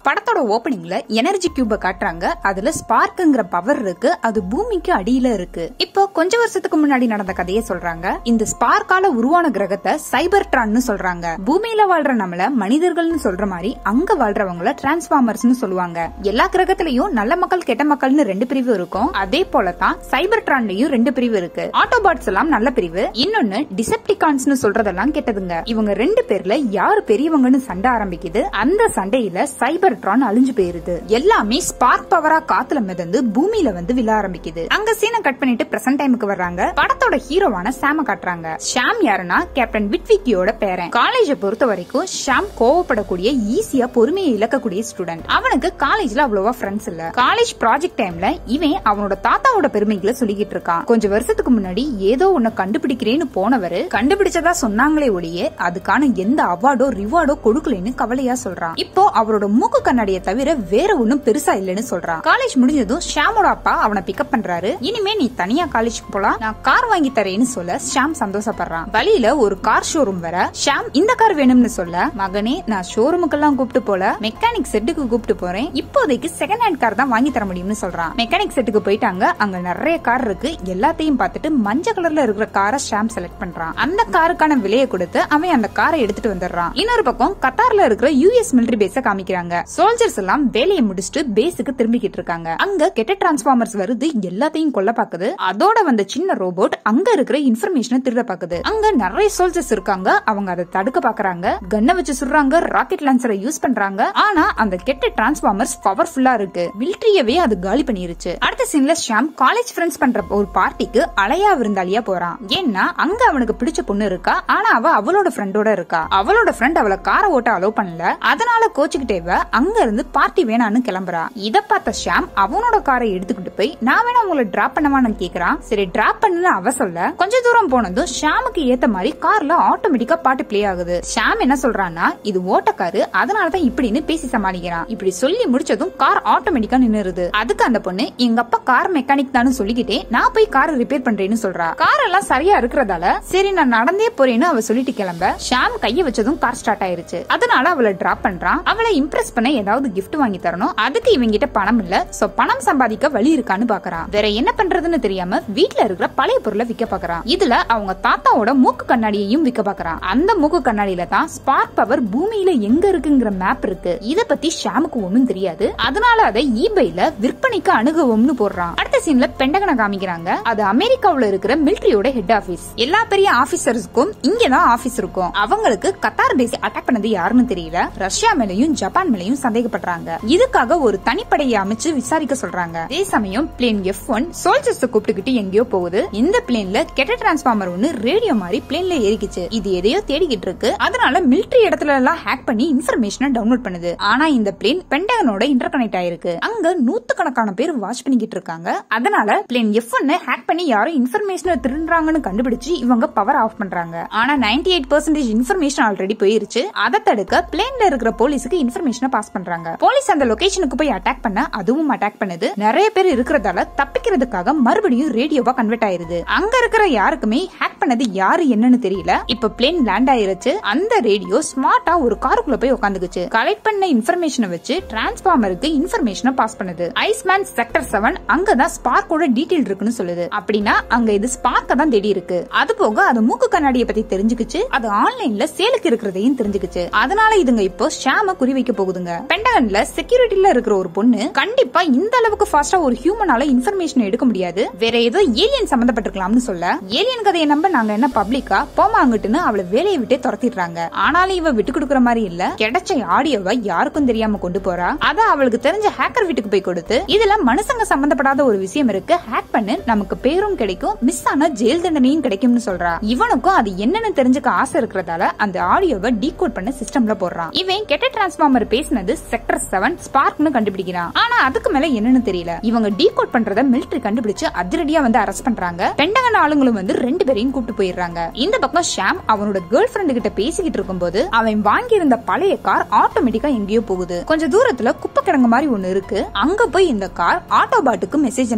படத்தோட ஓபனிங்ல எனர்ஜி கியூப காட்டுறாங்க அதுல ஸ்பார்க்குங்கிற பவர் இருக்கு அது பூமிக்கு அடியில இருக்கு இப்போ கொஞ்ச வருஷத்துக்கு முன்னாடி நடந்த கதையை சொல்றாங்க இந்த ஸ்பார்க்கால உருவான கிரகத்தை சைபர் ட்ரான்னு சொல்றாங்க பூமியில வாழ்ற நம்மள மனிதர்கள்னு சொல்ற மாதிரி அங்க வாழ்றவங்கள டிரான்ஸ்பார்மர்ஸ்னு சொல்லுவாங்க எல்லா கிரகத்திலயும் நல்ல மக்கள் கெட்ட மக்கள்னு ரெண்டு பிரிவு இருக்கும் அதே போலதான் சைபர் ட்ரான்லயும் ரெண்டு பிரிவு இருக்கு ஆட்டோபாட்ஸ் எல்லாம் நல்ல பிரிவு இன்னொன்னு டிசெப்டிகான்ஸ்னு சொல்றதெல்லாம் கெட்டதுங்க இவங்க ரெண்டு பேர்ல யாரு பெரியவங்கன்னு சண்டை ஆரம்பிக்குது அந்த சண்டையில சைபர் ட்ரான் அழிஞ்சு போயிருது எல்லாமே ஸ்பார்க் பவரா காத்துல மிதந்து பூமியில வந்து விழ ஆரம்பிக்குது அங்க சீனை கட் பண்ணிட்டு பிரசன்ட் டைமுக்கு வர்றாங்க படத்தோட ஹீரோவான சாம காட்டுறாங்க ஷாம் யாருன்னா கேப்டன் விட்விக்கியோட பேரன் காலேஜ பொறுத்த வரைக்கும் ஷாம் கோவப்படக்கூடிய ஈஸியா பொறுமையை இழக்கக்கூடிய ஸ்டூடெண்ட் அவனுக்கு காலேஜ்ல அவ்வளவா ஃப்ரெண்ட்ஸ் இல்ல காலேஜ் ப்ராஜெக்ட் டைம்ல இவன் அவனோட தாத்தாவோட பெருமைகளை சொல்லிக்கிட்டு இருக்கான் கொஞ்சம் வருஷத்துக்கு முன்னாடி ஏதோ ஒன்ன கண்டுபிடிக்கிறேன்னு போனவரு கண்டுபிடிச்சதா சொன்னாங்களே ஒழிய அதுக்கான எந்த அவார்டோ ரிவார்டோ கொடுக்கலன்னு கவலையா சொல்றான் இப்போ அவரோட மூக்கு கண்ணாடியை தவிர வேற ஒண்ணும் பெருசா இல்லைன்னு சொல்றான் காலேஜ் முடிஞ்சதும் ஷாமோட அப்பா அவனை பிக்கப் பண்றாரு இனிமே நீ தனியா காலேஜ் போலாம் நான் கார் வாங்கி தரேன்னு சொல்ல ஷாம் சந்தோஷப்படுறான் வழியில ஒரு கார் ஷோரூம் வர ஷாம் இந்த கார் வேணும்னு சொல்ல மகனே நான் ஷோரூமுக்கெல்லாம் கூப்பிட்டு போல மெக்கானிக் செட்டுக்கு கூப்பிட்டு போறேன் இப்போதைக்கு செகண்ட் ஹேண்ட் கார் தான் வாங்கி தர முடியும்னு சொல்றான் மெக்கானிக் செட்டுக்கு போயிட்டாங்க அங்க நிறைய கார் இருக்கு எல்லாத்தையும் பார்த்துட்டு மஞ்சள் கலர்ல இருக்கிற காரை ஷாம் செலக்ட் பண்றான் அந்த காருக்கான விலையை கொடுத்து அவன் அந்த காரை எடுத்துட்டு வந்துடுறான் இன்னொரு பக்கம் கத்தார்ல இருக்கிற யூஎஸ் மிலிட்டரி பேஸ காமிக்கிறாங்க சோல்ஜர்ஸ் எல்லாம் வேலையை முடிச்சுட்டு பேஸுக்கு திரும்பிக்கிட்டு இருக்காங்க அங்க கெட்ட டிரான்ஸ்பார்மர்ஸ் வருது எல்லாத்தையும் கொல்ல பாக்குது அதோட வந்த சின்ன ரோபோட் அங்க இருக்கிற இன்ஃபர்மேஷனை திருட பாக்குது அங்க நிறைய சோல்ஜர்ஸ் இருக்காங்க அவங்க அதை தடுக்க பாக்குறாங்க கன்ன வச்சு சுடுறாங்க ராக்கெட் லான்சரை யூஸ் பண்றாங்க ஆனா அந்த கெட்ட டிரான்ஸ்பார்மர்ஸ் பவர்ஃபுல்லா இருக்கு மிலிட்டரியவே அது காலி பண்ணிருச்சு அடுத்த சீன்ல ஷாம் காலேஜ் ஃப்ரெண்ட்ஸ் பண்ற ஒரு பார்ட்டிக்கு அலையா விருந்தாளியா போறான் ஏன்னா அங்க அவனுக்கு பிடிச்ச பொண்ணு இருக்கா ஆனா அவ அவளோட ஃப்ரெண்டோட இருக்கா அவளோட ஃப்ரெண்ட் அவளை காரை ஓட்ட அலோவ் பண்ணல அதனால கோச்சுக்கிட்டேவ அங்க இருந்து பார்ட்டி வேணான்னு கிளம்புறா இத பார்த்த ஷாம் அவனோட காரை எடுத்துக்கிட்டு போய் நான் வேணா உங்களை டிராப் பண்ணவான்னு கேக்குறான் சரி டிராப் பண்ணுன்னு அவ சொல்ல கொஞ்ச தூரம் போனதும் ஷாமுக்கு ஏத்த மாதிரி கார்ல ஆட்டோமேட்டிக்கா பாட்டு பிளே ஆகுது ஷாம் என்ன சொல்றான்னா இது ஓட்டக்காரு அதனாலதான் இப்படின்னு பேசி சமாளிக்கிறான் இப்படி சொல்லி முடிச்சதும் கார் ஆட்டோமேட்டிக்கா நின்னுருது அதுக்கு அந்த பொண்ணு எங்க அப்பா கார் மெக்கானிக் தானு சொல்லிக்கிட்டே நான் போய் காரை ரிப்பேர் பண்றேன்னு சொல்றா கார் எல்லாம் சரியா இருக்கிறதால சரி நான் நடந்தே போறேன்னு அவ சொல்லிட்டு கிளம்ப ஷாம் கைய வச்சதும் கார் ஸ்டார்ட் ஆயிருச்சு அதனால அவளை டிராப் பண்றான் அவளை இம்ப்ரெஸ் பண்ண ஏதாவது gift வாங்கி தரணும் அதுக்கு இவங்கிட்ட பணம் இல்ல சோ பணம் சம்பாதிக்க வழி இருக்கான்னு பாக்குறான் வேற என்ன பண்றதுன்னு தெரியாம வீட்ல இருக்கிற பழைய பொருளை விக்க பாக்குறான் இதுல அவங்க தாத்தாவோட மூக்கு கண்ணாடியையும் விக்க பாக்குறான் அந்த மூக்கு கண்ணாடியில தான் ஸ்பார்க் பவர் பூமியில எங்க இருக்குங்கிற மேப் இருக்கு இத பத்தி ஷாமுக்கு ஒண்ணும் தெரியாது அதனால அதை ஈபேல விற்பனைக்கு அணுகுவோம்னு போடுறான் அடுத்த சீன்ல பெண்டகனை காமிக்கிறாங்க அது அமெரிக்காவுல இருக்கிற மிலிட்டரியோட ஹெட் ஆபீஸ் எல்லா பெரிய ஆபீசர்ஸ்க்கும் இங்கதான் ஆபீஸ் இருக்கும் அவங்களுக்கு கத்தார் பேஸ் அட்டாக் பண்ணது யாருன்னு தெரியல ரஷ்யா மேலயும் ஜப்பான் மேலயும் சந்தேகப்படுறாங்க இதுக்காக ஒரு தனிப்படையை அமைச்சு விசாரிக்க சொல்றாங்க அதே சமயம் பிளேன் எஃப் ஒன் சோல்ஜர்ஸ் கூப்பிட்டுக்கிட்டு எங்கேயோ போகுது இந்த பிளேன்ல கெட்ட டிரான்ஸ்பார்மர் ஒன்னு ரேடியோ மாதிரி பிளேன்ல ஏறிக்குச்சு இது எதையோ தேடிக்கிட்டு இருக்கு அதனால மிலிட்டரி இடத்துல எல்லாம் ஹேக் பண்ணி இன்ஃபர்மேஷனை டவுன்லோட் பண்ணுது ஆனா இந்த பிளேன் பென்டகனோட இன்டர் கனெக்ட் ஆயிருக்கு அங்க நூத்துக்கணக்கான பேர் வாட்ச் பண்ணிக்கிட்டு இருக்காங்க அதனால பிளேன் எஃப் ஒன்னு ஹேக் பண்ணி யாரும் இன்ஃபர்மேஷனை திருடுறாங்கன்னு கண்டுபிடிச்சு இவங்க பவர் ஆஃப் பண்றாங்க ஆனா ninety eight percentage information already போயிருச்சு அதை தடுக்க பிளேன்ல இருக்கிற போலீஸுக்கு இன்ஃபர்மேஷனை பாஸ் பண்றாங்க போலீஸ் அந்த லொகேஷனுக்கு போய் அட்டாக் பண்ண அதுவும் அட்டாக் பண்ணுது நிறைய பேர் இருக்கிறதால தப்பிக்கிறதுக்காக மறுபடியும் ரேடியோவா கன்வெர்ட் ஆயிருது அங்க இருக்கிற யாருக்குமே ஹேக் பண்ணது யாரு என்னன்னு தெரியல இப்ப பிளேன் லேண்ட் ஆயிருச்சு அந்த ரேடியோ ஸ்மார்ட்டா ஒரு காருக்குள்ள போய் உட்காந்துக்குச்சு கலெக்ட் பண்ண இன்ஃபர்மேஷனை வச்சு டிரான்ஸ்பார்மருக்கு இன்ஃபர்மேஷனை பாஸ் பண்ணுது ஐஸ்மேன் செக்டர் செவன் அங்கதான் ஸ்பார்க்கோட டீடைல் இருக்குன்னு சொல்லுது அப்படின்னா அங்க இது ஸ்பார்க்க தான் தேடி இருக்கு அது போக அது மூக்கு கண்ணாடியை பத்தி தெரிஞ்சுக்கிச்சு அது ஆன்லைன்ல சேலுக்கு இருக்கிறதையும் தெரிஞ்சுக்கிச்சு அதனால இதுங்க இப்போ ஷாம குறி வைக்க போகுதுங்க பெண்டகன்ல செக்யூரிட்டில இருக்கிற ஒரு பொண்ணு கண்டிப்பா இந்த அளவுக்கு ஃபாஸ்டா ஒரு ஹியூமனால இன்ஃபர்மேஷன் எடுக்க முடியாது வேற ஏதோ ஏலியன் சம்பந்தப்பட்டிருக்கலாம்னு சொல்ல ஏலியன் கதையை நம்ப நாங்க என்ன பப்ளிக்கா போமா அங்கிட்டுன்னு அவளை வேலையை விட்டே துரத்திடுறாங்க ஆனாலும் இவ விட்டு கொடுக்கற மாதிரி இல்ல கிடைச்ச ஆடியோவை யாருக்கும் தெரியாம கொண்டு போறா அத அவளுக்கு தெரிஞ்ச ஹேக்கர் வீட்டுக்கு போய் கொடுத்து இதுல மனுஷங்க சம்பந்தப்படாத ஒரு விஷயம் இருக்கு ஹேக் பண்ணு நமக்கு பேரும் கிடைக்கும் மிஸ் ஆனா ஜெயில் தண்டனையும் கிடைக்கும்னு சொல்றா இவனுக்கும் அது என்னன்னு தெரிஞ்சுக்க ஆசை இருக்கிறதால அந்த ஆடியோவை டீகோட் பண்ண சிஸ்டம்ல போடுறான் இவன் கெட்ட டிரான்ஸ்பார்மர் பேசினது செக்டர் செவன் ஸ்பார்க்னு கண்டுபிடிக்கிறான் ஆனா அதுக்கு மேல என்னன்னு தெரியல இவங்க டீகோட் பண்றத மிலிட்டரி கண்டுபிடிச்சு அதிரடியா வந்து அரெஸ்ட் பண்றாங்க பெண்டகன் ஆளுங்களும் வந்து ரெண்டு பேரையும் கூப்பிட்டு போயிடுறாங்க இந்த பக்கம் ஷாம் அவனோட கேர்ள் ஃபிரெண்டு கிட்ட பேசிக்கிட்டு இருக்கும்போது அவன் வாங்கியிருந்த பழைய கார் ஆட்டோமேட்டிக்கா எங்கேயோ போகுது கொஞ்ச தூரத்துல குப்பை கிடங்கு மாதிரி ஒண்ணு இருக்கு அங்க போய் இந்த கார் ஆட்டோபாட்டுக்கு மெசேஜ்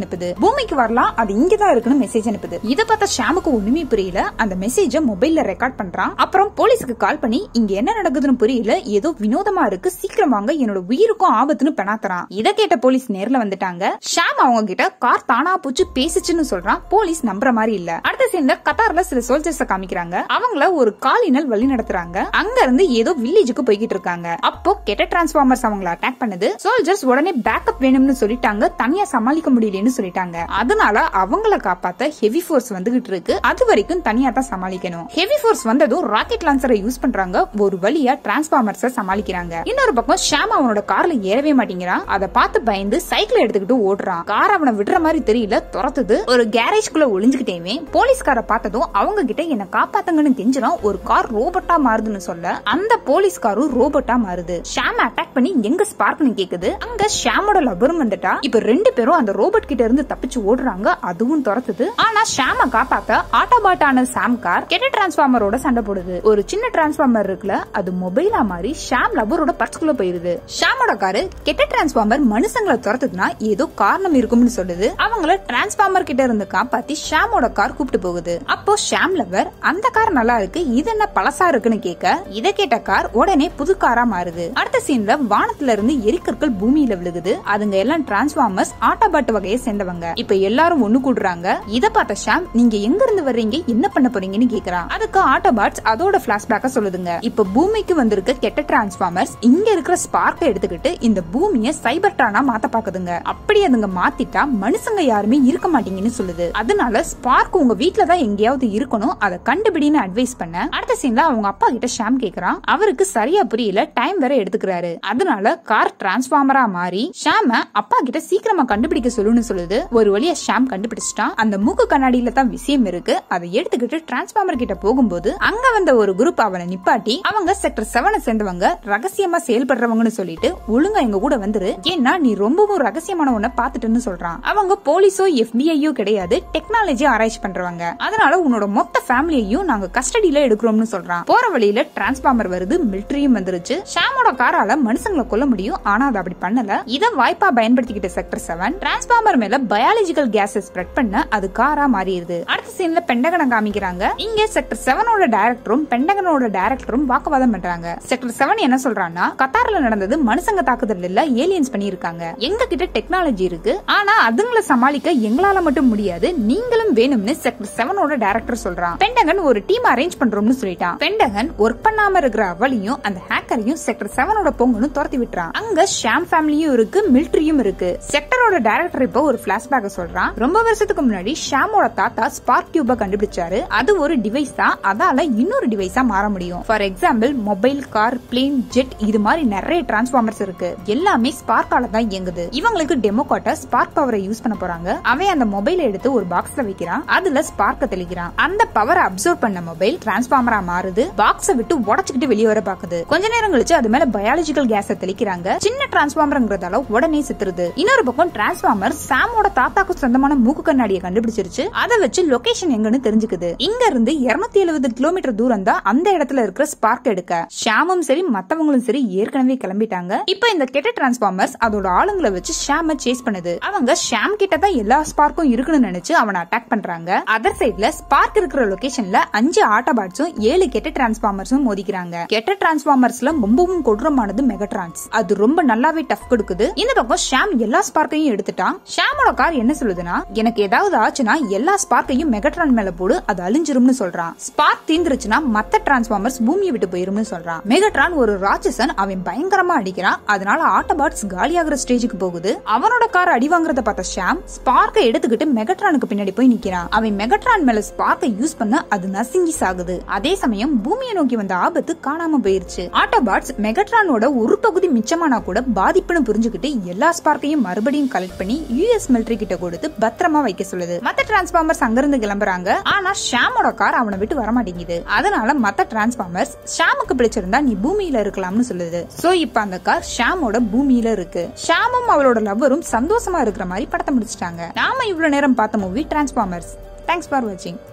அனுப்புது பூமிக்கு வரலாம் அது இங்கதான் இருக்குன்னு மெசேஜ் அனுப்புது இத பார்த்த ஷாமுக்கு ஒண்ணுமே புரியல அந்த மெசேஜ மொபைல்ல ரெக்கார்ட் பண்றான் அப்புறம் போலீஸ்க்கு கால் பண்ணி இங்க என்ன நடக்குதுன்னு புரியல ஏதோ வினோதமா இருக்கு சீக்கிரம் வாங்க என்னோட உயிருக்கும் ஆபத்துன்னு பெணாத்துறான் இத கேட்ட போலீஸ் நேர்ல வந்துட்டாங்க ஷாம் அவங்க கிட்ட கார் தானா பூச்சு பேசிச்சுன்னு சொல்றான் போலீஸ் நம்புற மாதிரி இல்ல அடுத்த சீன்ல கத்தார்ல சில சோல்ஜர்ஸ் காமிக்கிறாங்க அவங்கள ஒரு காலினல் வழி நடத்துறாங்க அங்க இருந்து ஏதோ வில்லேஜுக்கு போய்கிட்டு இருக்காங்க அப்போ கெட்ட டிரான்ஸ்ஃபார்மர்ஸ் அவங்கள அட்டாக் பண்ணுது சோல்ஜர்ஸ் உடனே பேக்கப் வேணும்னு சொல்லிட்டாங்க தனியா சமாளிக்க முடியலன்னு சொல்லிட்டாங்க அதனால அவங்கள காப்பாத்த ஹெவி ஃபோர்ஸ் வந்துகிட்டு இருக்கு அது வரைக்கும் தனியா தான் சமாளிக்கணும் ஹெவி ஃபோர்ஸ் வந்ததும் ராக்கெட் லான்சரை யூஸ் பண்றாங்க ஒரு வழியா டிரான்ஸ்ஃபார்மர்ஸ சமாளிக்கிறாங்க இன்னொரு பக்கம் ஷாம் அவனோட கார்ல ஏறவே மாட்டேங்கிறான் அதை பார்த்து பயந்து சைக்கிள் எடுத்துக்கிட்டு ஓடுறான் கார் அவனை விடுற மாதிரி தெரியல துரத்துது ஒரு கேரேஜ்குள்ள ஒளிஞ்சுக்கிட்டேவே போலீஸ்கார பார்த்ததும் அவங்க கிட்ட என்ன காப்பாத்துங்கன்னு கெஞ்சுறான் ஒரு கார் ரோபோட்டா மாறுதுன்னு சொல்ல அந்த போலீஸ்காரும் ரோபோட்டா மாறுது ஷாம் அட்டாக் பண்ணி எங்க ஸ்பார்க்னு கேக்குது அங்க ஷாமோட லபரும் வந்துட்டா இப்ப ரெண்டு பேரும் அந்த ரோபோட் கிட்ட இருந்து தப்பிச்சு ஓடுறாங்க அதுவும் துரத்துது ஆனா ஷாம காப்பாத்த ஆட்டோபாட்டான சாம் கார் கெட்ட டிரான்ஸ்பார்மரோட சண்டை போடுது ஒரு சின்ன டிரான்ஸ்பார்மர் இருக்குல்ல அது மொபைலா மாறி ஷாம் லபரோட பர்ஸ்குள்ள போயிருது ஷாமோட காரு கெட்ட டிரான்ஸ்பார்மர் மனுஷங்களை துரத்துதுன்னா ஏதோ காரணம் இருக்கும்னு சொல்லுது அவங்கள டிரான்ஸ்பார்மர் கிட்ட இருந்து காப்பாத்தி ஷாமோட கார் கூப்பிட்டு போகுது அப்போ ஷாம் லவர் அந்த கார் நல்லா இருக்கு இது என்ன பழசா இருக்குன்னு கேட்க இத கேட்ட கார் உடனே புது காரா மாறுது அடுத்த சீன்ல வானத்துல இருந்து எரிக்கற்கள் பூமியில விழுகுது அதுங்க எல்லாம் டிரான்ஸ்பார்மர்ஸ் ஆட்டோபாட் வகையை சேர்ந்தவங்க இப்ப எல்லாரும் ஒண்ணு கூடுறாங்க இத பார்த்த ஷாம் நீங்க எங்க இருந்து வர்றீங்க என்ன பண்ண போறீங்கன்னு கேக்குறான் அதுக்கு ஆட்டோபாட்ஸ் அதோட பிளாஷ்பேக்க சொல்லுதுங்க இப்ப பூமிக்கு வந்திருக்க கெட்ட டிரான்ஸ்பார்மர்ஸ் இங்க இருக்கிற ஸ்பார்க்கை எடுத்துக்கிட்டு இந்த பூமிய சைபர் ட்ரானா மாத்த பாக்குதுங்க அப்படி அதுங்க மாத்திட்டா மனுஷங்க யாருமே இருக்க மாட்டீங்கன்னு சொல்லுது அதனால ஸ்பார்க் உங்க வீட்ல தான் எங்கேயாவது இருக்கணும் அதை கண்டுபிடின்னு அட்வைஸ் பண்ண அடுத்த சீன்ல அவங்க அப்பா கிட்ட ஷாம் கேக்குறான் அவருக்கு சரியா புரியல டைம் வேற எடுத்துக்கிறாரு அதனால கார் டிரான்ஸ்பார்மரா மாறி ஷாம அப்பா கிட்ட சீக்கிரமா கண்டுபிடிக்க சொல்லுன்னு சொல்லுது ஒரு வழியா ஷாம் கண்டுபிடிச்சிட்டான் அந்த மூக்கு கண்ணாடியில தான் விஷயம் இருக்கு அதை எடுத்துக்கிட்டு டிரான்ஸ்பார்மர் கிட்ட போகும்போது அங்க வந்த ஒரு குரூப் அவனை நிப்பாட்டி அவங்க செக்டர் செவனை சேர்ந்தவங்க ரகசியமா செயல்படுறவங்கன்னு சொல்லிட்டு ஒழுங்கா எங்க கூட வந்துரு ஏன்னா நீ ரொம்பவும் ரகசியமான ஒன்ன பாத்துட்டுன்னு சொல்றான் அவங்க போலீஸோ எஃபிஐயோ கிடையாது டெக்னாலஜி ஆராய்ச்சி பண்றவங்க அதனால உன்னோட மொத்த ஃபேமிலியையும் நாங்க கஸ்டடியில எடுக்கிறோம்னு சொல்றான் போற வழியில டிரான்ஸ்பார்மர் வருது மிலிட்டரியும் வந்துருச்சு ஷாமோட காரால மனுஷங்களை கொல்ல முடியும் ஆனா அது அப்படி பண்ணல இத வாய்ப்பா பயன்படுத்திக்கிட்ட செக்டர் செவன் டிரான்ஸ்பார்மர் மேல பயாலஜிக்கல் கேஸஸ் ஸ்ப்ரெட் பண்ண அது காரா மாறிடுது அடுத்த சீன்ல பெண்டகனை காமிக்கிறாங்க இங்க செக்டர் செவனோட டைரக்டரும் பெண்டகனோட டைரக்டரும் வாக்குவாதம் பண்றாங்க செக்டர் செவன் என்ன சொல்றான்னா கத்தார்ல நடந்தது மனுஷங்க தாக்குதல் இல்ல ஏலியன்ஸ் பண்ணிருக்காங்க எங்க கிட்ட டெக்னாலஜி இருக்கு ஆனா அதுங்களை சமாளிக்க எங்களால மட்டும் முடியாது நீங்களும் வேணும்னு செக்டர் செவனோட டைரக்டர் சொல்றான் பெண்டகன் ஒரு டீம் அரேஞ்ச் பண்றோம்னு சொல்லிட்டான் பெண்டகன் ஒர்க் பண்ணாம இருக்கிற அவளையும் அந்த ஹேக்கரையும் செக்டர் செவனோட பொங்கன்னு துரத்தி விட்டுறான் அங்க ஷாம் ஃபேமிலியும் இருக்கு மிலிட்டரியும் இருக்கு செக்டரோட டைரக்டர் இப்போ ஒரு பிளாஷ்பேக் சொல்றான் ரொம்ப வருஷத்துக்கு முன்னாடி ஷாமோட தாத்தா ஸ்பார்க் டியூப கண்டுபிடிச்சாரு அது ஒரு டிவைஸ் தான் அதால இன்னொரு டிவைஸா மாற முடியும் for example mobile car plane jet இது மாதிரி நிறைய டிரான்ஸ்பார்மர்ஸ் இருக்கு எல்லாமே ஸ்பார்க்கால தான் இயங்குது இவங்களுக்கு டெமோ காட்ட ஸ்பார்க் பவரை யூஸ் பண்ண போறாங்க அவன் அந்த மொபைலை எடுத்து ஒரு பாக்ஸ்ல வைக்கிறான் அதுல ஸ்பார்க்க தெளிக்கிறான் அந்த பவரை அப்சர்வ் பண்ண மொபைல் டிரான்ஸ்பார்மரா மாறுது பாக்ஸ விட்டு உடச்சுக்கிட்டு வெளியே வர பாக்குது கொஞ்ச நேரம் கழிச்சு அது மேல பயாலஜிக்கல் கேஸ தெளிக்கிறாங்க சின்ன டிரான்ஸ்பார்மர்ங்கிறதால உடனே செத்துருது இன்னொரு பக்கம் டிரான்ஸ்பார்மர் சாமோட தாத்தாக்கு சொந்தமான மூக்கு கண்ணாடியை கண்டுபிடிச்சிருச்சு அதை வச்சு லொகேஷன் எங்கன்னு தெரிஞ்சுக்குது இங்க இருந்து இருநூத்தி எழுபது கிலோமீட்டர் தூரம் தான் அந்த இடத்துல இருக்கிற ஸ்பார்க் எடுக்க ஷாமும் சரி மத்தவங்களும் சரி ஏற்கனவே கிளம்பிட்டாங்க இப்ப இந்த கெட்ட டிரான்ஸ்பார்மர்ஸ் அதோட ஆளுங்களை வச்சு ஷாம சேஸ் பண்ணுது அவங்க ஷாம் கிட்ட தான் எல்லா ஸ்பார்க்கும் இருக்குன்னு நினைச்சு அவனை அட்டாக் பண்றாங்க அதர் சைட்ல ஸ்பார்க் இருக்கிற லொகேஷன்ல அஞ்சு ஆட்டோபாட்ஸும் ஏழு கெட்ட டிரான்ஸ்பார்மர்ஸும் மோதிக்கிறாங்க கெட்ட டிரான்ஸ்பார்மர்ஸ்ல ரொம்பவும் கொடூரமானது மெகட்ரான்ஸ் அது ரொம்ப நல்லாவே டஃப் கொடுக்குது இந்த பக்கம் ஷாம் எல்லா ஸ்பார்க்கையும் எடுத்துட்டான் ஷாமோட கார் என்ன சொல்லுதுன்னா எனக்கு ஏதாவது ஆச்சுன்னா எல்லா ஸ்பார்க்கையும் மெகட்ரான் மேல போடு அது அழிஞ்சிரும்னு சொல்றான் ஸ்பார்க் தீந்துருச்சுன்னா மத்த டிரான்ஸ்பார்மர்ஸ் பூமியை விட்டு போயிரும்னு சொல்றான் மெகட்ரான் ஒரு ராட்சசன் அவன் பயங்கரமா அடிக்கிறான் அதனால ஆட்டோபாட்ஸ் காலியாகிற ஸ்டேஜுக்கு போகுது அவனோட கார் அடி வாங்குறத பார்த்த ஷாம் ஸ்பார்க்கை எடுத்துக்கிட்டு மெகட்ரானுக்கு பின்னாடி போய் நிக்கிறான் அவன் மெகட்ரான் மேல ஸ்பார்க்கை யூஸ் பண்ண அது நசுங்கி சாகுது அதே சமயம் பூமியை நோக்கி வந்த ஆபத்து காணாம போயிருச்சு ஆட்டோபாட்ஸ் மெகட்ரானோட ஒரு பகுதி மிச்சமானா கூட பாதிப்புன்னு புரிஞ்சுக்கிட்டு எல்லா ஸ்பார்க்கையும் மறுபடியும் கலெக்ட் பண்ணி யூஎஸ் மிலிட்டரி கிட்ட கொடுத்து பத்திரமா வைக்க சொல்லுது மத்த டிரான்ஸ்பார்மர்ஸ் அங்கிருந்து கிளம்புறாங்க ஆனா ஷாமோட கார் அவனை விட்டு வர மாட்டேங்குது அதனால மத்த டிரான்ஸ்பார்மர்ஸ் ஷாமுக்கு பிடிச்சிருந்தா நீ பூமியில இருக்கலாம்னு சொல்லுது சோ இப்ப அந்த கார் ஷாமோட பூமியில இருக்கு ஷாமும் அவளோட லவ்வரும் சந்தோஷமா இருக்கிற மாதிரி படத்தை முடிச்சிட்டாங்க நாம இவ்வளவு நேரம் பார்த்த மூவி டிரான்ஸ்பார்மர்ஸ் தேங்க்ஸ் ஃபார் வாட்சிங்